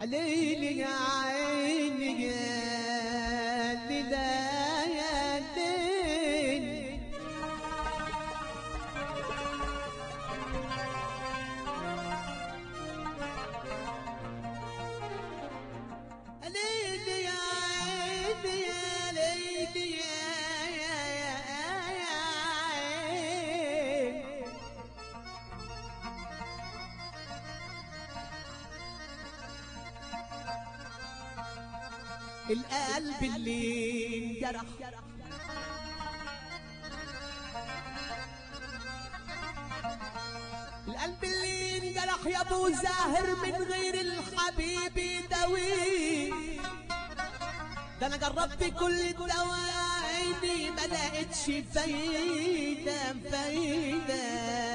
ليلي يا عيني يا ليلى يا ليل ليلي يا عيني يا ليلي يا يا يا يا عيني القلب اللي انجرح القلب اللي انجرح يا ابو زاهر من غير الحبيب يداويه ده انا جربت كل الدواء عيني ما لقيتش فايده فايده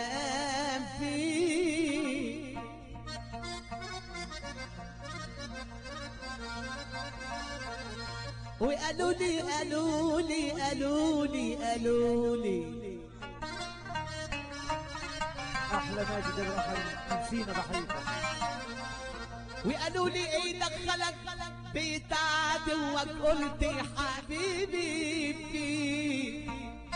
فيه وقالوا لي قالوا لي قالوا لي قالوا لي احلى ماجد الرحل نسينا بحيث وقالوا لي ايه دخلك بيت عدوك قلت يا حبيبي فيه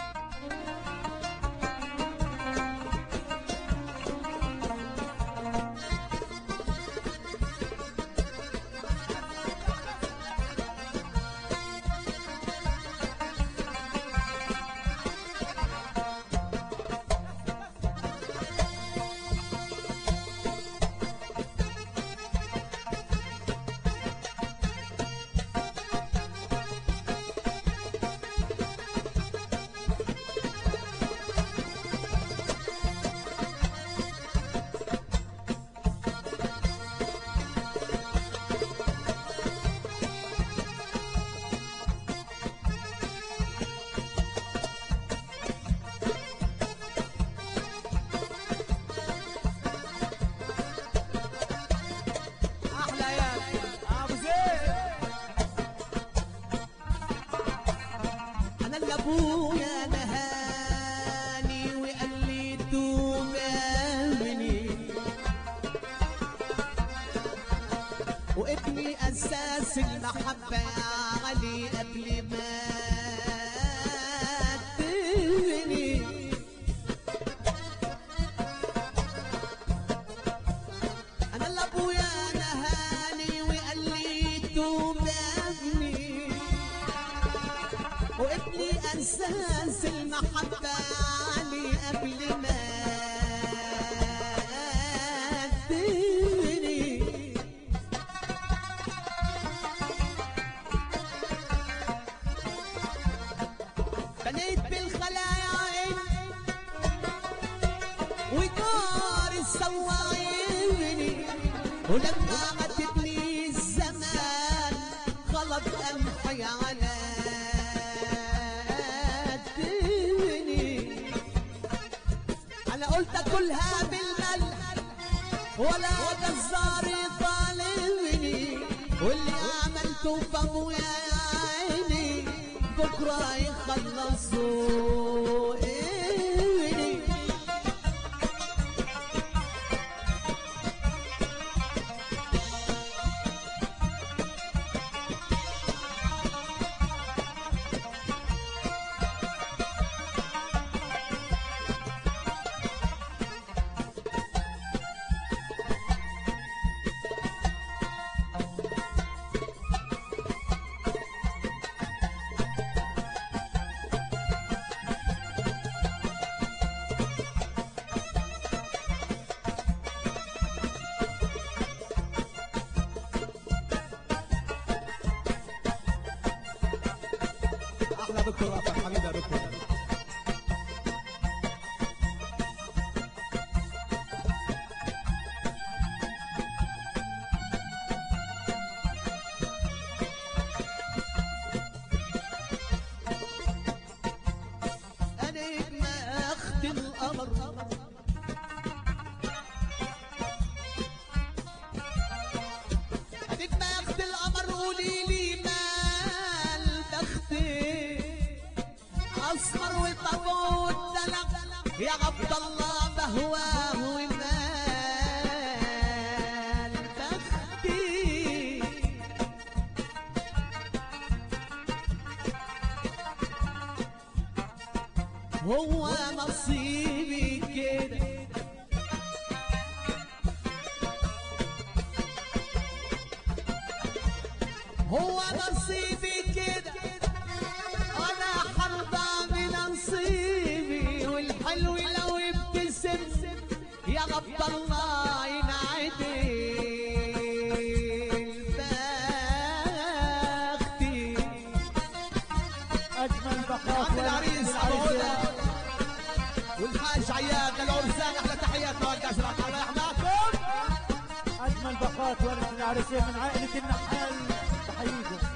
احلى يا ابو زيد انا اللي ابويا نهاني وقال لي توبني وابني اساس المحبه يا علي قبل ما تبني انا اللي ابويا نهاني وقال لي توب يا ابني وابني اساس المحبه علي قبل ما تبني بنيت بالخلايا عين ودار السواعيني ولما عاتبني الزمان غلط قمحي على الدني انا قلت اكلها بالملح ولا جزار يطالبني واللي عملته فابويا يا عيني بكره يخلصوا إيني احلى دكتور رافع حبيبي يا دكتور انا ما اخت القمر اديك ما اخت القمر قولي لي مال بختي اسمر وطبعه والدلع يا عبد الله بهواه ومال بختي هو نصيبي كده هو نصيبي كده انا حرضى بنصيبي والحلو لو ابتسم يا رب الله ينعدل بختي اجمل بقاء عم العريس ابو هدى والحاج عياد للعرسان احلى تحيات موقع شرعت الله يحماكم اجمل بقاء ورث العريسين من عائله النحال بحييكم